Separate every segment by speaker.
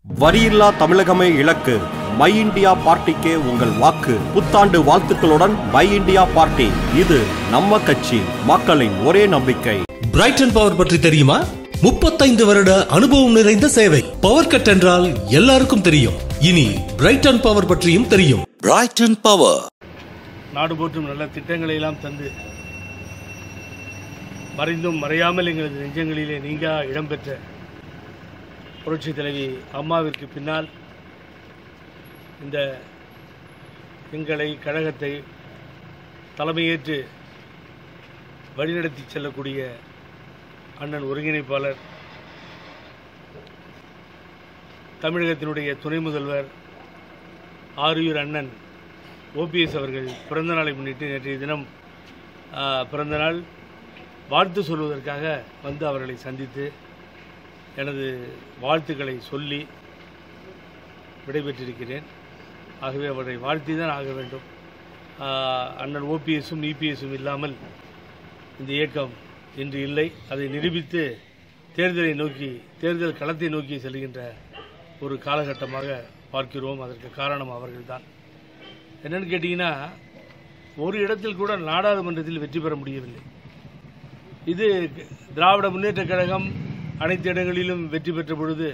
Speaker 1: வரியில்லா தமிழகமே இலக்கு my India பார்ட்டிக்கே உங்கள் வாக்கு புத்தாண்டு வாழ்த்துக்களுடன் மை இந்தியா பார்ட்டி இது நம்ம கட்சி மக்களின் ஒரே நம்பிக்கை
Speaker 2: பிரைட்டன் பவர் பற்றி தெரியுமா முப்பத்தைந்து வருட அனுபவம் நிறைந்த சேவை பவர் கட் என்றால் எல்லாருக்கும் தெரியும் இனி பிரைட்டன் பவர் பற்றியும் தெரியும்
Speaker 3: Brighton Power.
Speaker 4: நாடு போற்றும் நல்ல திட்டங்களை எல்லாம் தந்து மறைந்தும் மறையாமல் எங்களது நெஞ்சங்களிலே நீங்கா இடம்பெற்ற புரட்சி தலைவி அம்மாவிற்கு பின்னால் இந்த எங்களை கழகத்தை தலைமையேற்று வழிநடத்தி செல்லக்கூடிய அண்ணன் ஒருங்கிணைப்பாளர் தமிழகத்தினுடைய துணை முதல்வர் ஆரியூர் அண்ணன் ஓபிஎஸ் அவர்கள் பிறந்த நாளை முன்னிட்டு நேற்றைய தினம் ஆ, பிறந்த நாள் வாழ்த்து சொல்வதற்காக வந்து அவர்களை சந்தித்து எனது வாழ்த்துக்களை சொல்லி விடைபெற்றிருக்கிறேன் ஆகவே அவரை வாழ்த்தி தான் ஆக வேண்டும் ஆ, அண்ணன் ஓபிஎஸும் இபிஎஸும் இல்லாமல் இந்த இயக்கம் இன்று இல்லை அதை நிரூபித்து தேர்தலை நோக்கி தேர்தல் களத்தை நோக்கி செல்கின்ற ஒரு காலகட்டமாக பார்க்கிறோம் அதற்கு காரணம் அவர்கள்தான் என்னன்னு கேட்டிங்கன்னா ஒரு இடத்தில் கூட நாடாளுமன்றத்தில் வெற்றி பெற முடியவில்லை இது திராவிட முன்னேற்ற கழகம் அனைத்து இடங்களிலும் வெற்றி பெற்ற பொழுது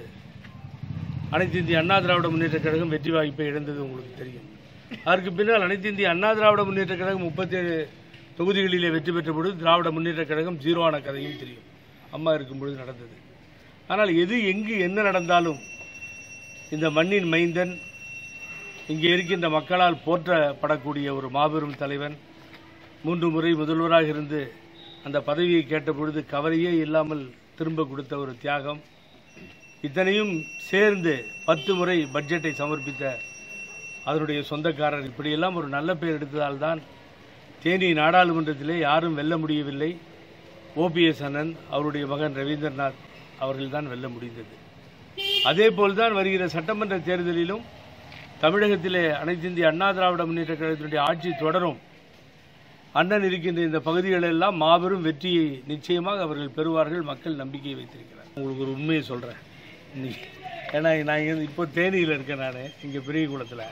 Speaker 4: அனைத்து இந்திய அண்ணா திராவிட முன்னேற்ற கழகம் வெற்றி வாய்ப்பை இழந்தது உங்களுக்கு தெரியும் அதற்கு பின்னால் அனைத்து இந்திய அண்ணா திராவிட முன்னேற்ற கழகம் முப்பத்தேழு தொகுதிகளிலே வெற்றி பெற்ற பொழுது திராவிட முன்னேற்ற கழகம் ஜீரோ ஆன கதையும் தெரியும் அம்மா இருக்கும் பொழுது நடந்தது ஆனால் எது எங்கு என்ன நடந்தாலும் இந்த மண்ணின் மைந்தன் இங்கே இருக்கின்ற மக்களால் போற்றப்படக்கூடிய ஒரு மாபெரும் தலைவன் மூன்று முறை முதல்வராக இருந்து அந்த பதவியை கேட்ட பொழுது கவலையே இல்லாமல் திரும்ப கொடுத்த ஒரு தியாகம் இத்தனையும் சேர்ந்து பத்து முறை பட்ஜெட்டை சமர்ப்பித்த அதனுடைய சொந்தக்காரர் இப்படியெல்லாம் ஒரு நல்ல பெயர் எடுத்ததால் தான் தேனி நாடாளுமன்றத்திலே யாரும் வெல்ல முடியவில்லை ஓபிஎஸ் அண்ணன் அவருடைய மகன் ரவீந்திரநாத் அவர்கள்தான் வெல்ல முடிந்தது அதே போல்தான் வருகிற சட்டமன்ற தேர்தலிலும் தமிழகத்திலே அனைத்து இந்திய அண்ணா திராவிட முன்னேற்ற கழகத்தினுடைய ஆட்சி தொடரும் அண்ணன் இருக்கின்ற இந்த பகுதிகளெல்லாம் மாபெரும் வெற்றியை நிச்சயமாக அவர்கள் பெறுவார்கள் மக்கள் நம்பிக்கையை வைத்திருக்கிறார் உங்களுக்கு ஒரு உண்மையை சொல்கிறேன் இன்னைக்கு ஏன்னா நான் இங்க இப்போ தேனியில் இருக்கேன் நான் இங்கே பெரியகுளத்தில்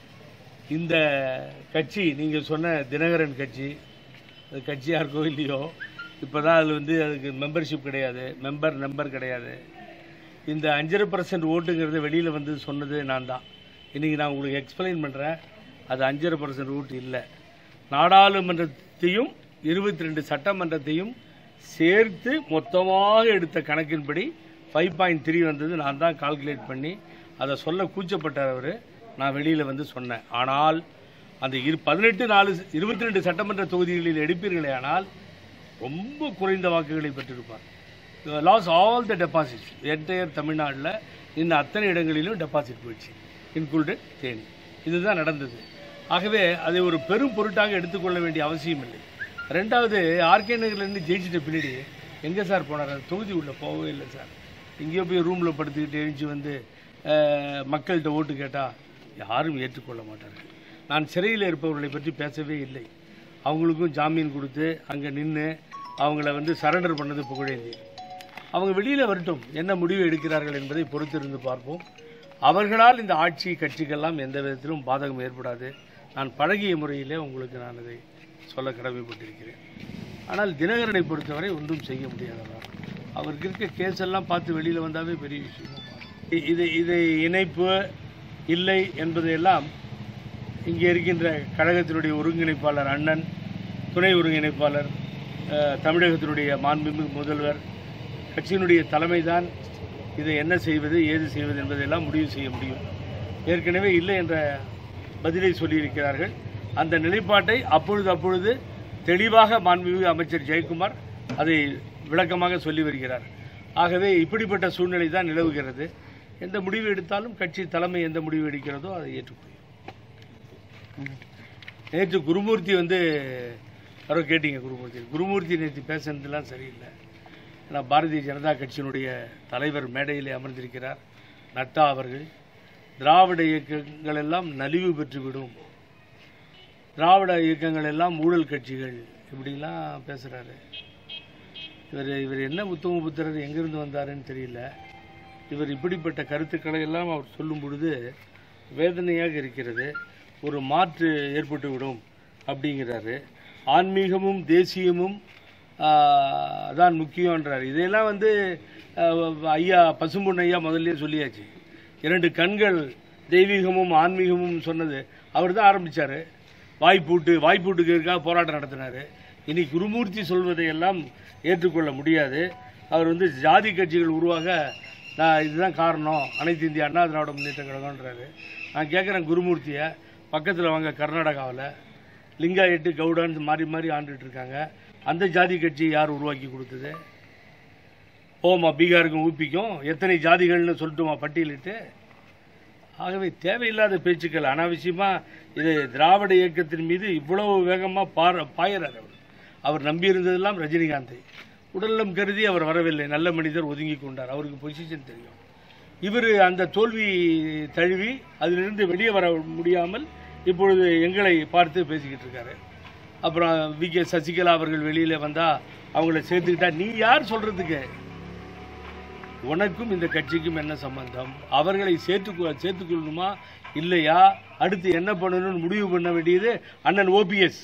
Speaker 4: இந்த கட்சி நீங்கள் சொன்ன தினகரன் கட்சி அது கட்சியாக இருக்கோ இல்லையோ இப்போ தான் அதில் வந்து அதுக்கு மெம்பர்ஷிப் கிடையாது மெம்பர் நம்பர் கிடையாது இந்த அஞ்சரை பர்சன்ட் ஓட்டுங்கிறது வெளியில் வந்து சொன்னது நான் தான் இன்றைக்கி நான் உங்களுக்கு எக்ஸ்பிளைன் பண்ணுறேன் அது அஞ்சரை பர்சன்ட் ஓட்டு இல்லை நாடாளுமன்றத்தையும் இருபத்தி ரெண்டு சட்டமன்றத்தையும் சேர்த்து மொத்தமாக எடுத்த கணக்கின்படி ஃபைவ் பாயிண்ட் த்ரீ வந்தது நான் தான் கால்குலேட் பண்ணி அதை சொல்ல கூச்சப்பட்டவர் நான் வெளியில் வந்து சொன்னேன் ஆனால் அந்த இரு பதினெட்டு நாலு இருபத்தி ரெண்டு சட்டமன்ற தொகுதிகளில் எடுப்பீர்களே ஆனால் ரொம்ப குறைந்த வாக்குகளை பெற்றிருப்பார் loss all the deposits entire தமிழ்நாட்டில் இந்த அத்தனை இடங்களிலும் டெபாசிட் போயிடுச்சு இன்க்ளூடட் தேனி இதுதான் நடந்தது ஆகவே அதை ஒரு பெரும் பொருட்டாக எடுத்துக்கொள்ள வேண்டிய அவசியம் இல்லை ரெண்டாவது ஆர்கே நகர்லேருந்து ஜெயிச்சிட்ட பின்னாடி எங்கே சார் போனார் அந்த தொகுதி உள்ள போகவே இல்லை சார் எங்கேயோ போய் ரூமில் படுத்துக்கிட்டு எழுச்சி வந்து அஹ், மக்கள்கிட்ட ஓட்டு கேட்டால் யாரும் ஏற்றுக்கொள்ள மாட்டார்கள் நான் சிறையில் இருப்பவர்களை பற்றி பேசவே இல்லை அவங்களுக்கும் ஜாமீன் கொடுத்து அங்கே நின்று அவங்கள வந்து சரண்டர் பண்ணது புகழேந்தி அவங்க வெளியில் வரட்டும் என்ன முடிவு எடுக்கிறார்கள் என்பதை பொறுத்திருந்து பார்ப்போம் அவர்களால் இந்த ஆட்சி கட்சிக்கெல்லாம் எந்த விதத்திலும் பாதகம் ஏற்படாது நான் பழகிய முறையிலே உங்களுக்கு நான் இதை சொல்ல கடமைப்பட்டிருக்கிறேன் ஆனால் தினகரனை பொறுத்தவரை ஒன்றும் செய்ய முடியாதவர் அவருக்கு இருக்க கேஸ் எல்லாம் பார்த்து வெளியில் வந்தாவே பெரிய விஷயம் இ- இது இது இணைப்பு இல்லை என்பதையெல்லாம் இங்கே இருக்கின்ற கழகத்தினுடைய ஒருங்கிணைப்பாளர் அண்ணன் துணை ஒருங்கிணைப்பாளர் அஹ், தமிழகத்தினுடைய மாண்புமிகு முதல்வர் கட்சியினுடைய தலைமைதான் இதை என்ன செய்வது ஏது செய்வது என்பதையெல்லாம் முடிவு செய்ய முடியும் ஏற்கனவே இல்லை என்ற பதிலை சொல்லியிருக்கிறார்கள் அந்த நிலைப்பாட்டை அப்பொழுது அப்பொழுது தெளிவாக மாண்புமிகு அமைச்சர் ஜெயக்குமார் அதை விளக்கமாக சொல்லி வருகிறார் ஆகவே இப்படிப்பட்ட சூழ்நிலை தான் நிலவுகிறது எந்த முடிவு எடுத்தாலும் கட்சி தலைமை எந்த முடிவு எடுக்கிறதோ அதை ஏற்றுக்கொள்ளும் நேற்று குருமூர்த்தி வந்து யாரோ கேட்டீங்க குருமூர்த்தி குருமூர்த்தி நேற்று பேசுனதுலாம் சரியில்லை ஏன்னா பாரதிய ஜனதா கட்சியினுடைய தலைவர் மேடையிலே அமர்ந்திருக்கிறார் நட்டா அவர்கள் திராவிட இயக்கங்கள் எல்லாம் நலிவு பெற்றுவிடும் திராவிட இயக்கங்கள் எல்லாம் ஊழல் கட்சிகள் இப்படிலாம் பேசுகிறாரு இவர் இவர் என்ன உத்தம புத்திரர் எங்கேருந்து வந்தாருன்னு தெரியல இவர் இப்படிப்பட்ட கருத்துக்களை எல்லாம் அவர் சொல்லும் பொழுது வேதனையாக இருக்கிறது ஒரு மாற்று ஏற்பட்டுவிடும் அப்படிங்கிறாரு ஆன்மீகமும் தேசியமும் ஆஹ், தான் முக்கியன்றார் இதையெல்லாம் வந்து ஆஹ், ஐயா பசும்பொன் ஐயா முதல்லயே சொல்லியாச்சு இரண்டு கண்கள் தெய்வீகமும் ஆன்மீகமும் சொன்னது அவர் தான் ஆரம்பித்தார் வாய்ப்பூட்டு வாய்ப்பூட்டுக்கிறதுக்காக போராட்டம் நடத்தினார் இனி குருமூர்த்தி சொல்வதை எல்லாம் ஏற்றுக்கொள்ள முடியாது அவர் வந்து ஜாதி கட்சிகள் உருவாக நான் இதுதான் காரணம் அனைத்து இந்திய அண்ணா திராவிட முன்னேற்ற கழகம்ன்றாரு நான் கேட்குறேன் குருமூர்த்தியை பக்கத்தில் வாங்க கர்நாடகாவில் லிங்காயட்டு கவுடான்னு மாறி மாறி ஆண்டுட்டு இருக்காங்க அந்த ஜாதி கட்சி யார் உருவாக்கி கொடுத்தது போமா பீகாருக்கும் ஊப்பிக்கும் எத்தனை ஜாதிகள்னு சொல்லட்டுமா பட்டியலிட்டு ஆகவே தேவையில்லாத பேச்சுக்கள் அனாவசியமா இது திராவிட இயக்கத்தின் மீது இவ்வளவு வேகமா பார பாயறார் அவர் அவர் நம்பியிருந்ததெல்லாம் ரஜினிகாந்தை உடல்நலம் கருதி அவர் வரவில்லை நல்ல மனிதர் ஒதுங்கி கொண்டார் அவருக்கு பொசிஷன் தெரியும் இவர் அந்த தோல்வி தழுவி அதிலிருந்து வெளியே வர முடியாமல் இப்பொழுது எங்களை பார்த்து பேசிக்கிட்டு இருக்காரு அப்புறம் வி கே சசிகலா அவர்கள் வெளியில வந்தா அவங்கள சேர்த்துக்கிட்டா நீ யார் சொல்றதுக்கு உனக்கும் இந்த கட்சிக்கும் என்ன சம்பந்தம் அவர்களை சேர்த்து சேர்த்துக்கொள்ளணுமா இல்லையா அடுத்து என்ன பண்ணணும்னு முடிவு பண்ண வேண்டியது அண்ணன் ஓபிஎஸ்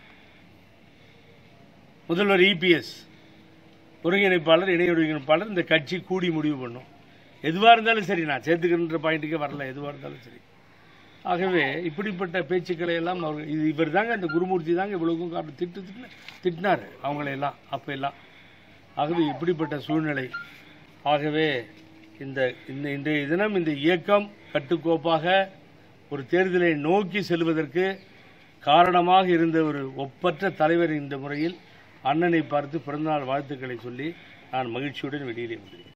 Speaker 4: முதல்வர் இபிஎஸ் ஒருங்கிணைப்பாளர் இணை ஒருங்கிணைப்பாளர் இந்த கட்சி கூடி முடிவு பண்ணும் எதுவாக இருந்தாலும் சரி நான் சேர்த்துக்கின்ற பாயிண்ட்டுக்கே வரல எதுவாக இருந்தாலும் சரி ஆகவே இப்படிப்பட்ட பேச்சுக்களை எல்லாம் அவர் இது இவர் தாங்க இந்த குருமூர்த்தி தாங்க இவ்வளவுக்கும் காரணம் திட்டு திட்டு திட்டினார் அவங்களையெல்லாம் அப்போ எல்லாம் ஆகவே இப்படிப்பட்ட சூழ்நிலை ஆகவே இந்த இந்த இன்றைய தினம் இந்த இயக்கம் கட்டுக்கோப்பாக ஒரு தேர்தலை நோக்கி செல்வதற்கு காரணமாக இருந்த ஒரு ஒப்பற்ற தலைவர் இந்த முறையில் அண்ணனை பார்த்து பிறந்தநாள் வாழ்த்துக்களை சொல்லி நான் மகிழ்ச்சியுடன் வெளியிலே வந்தேன்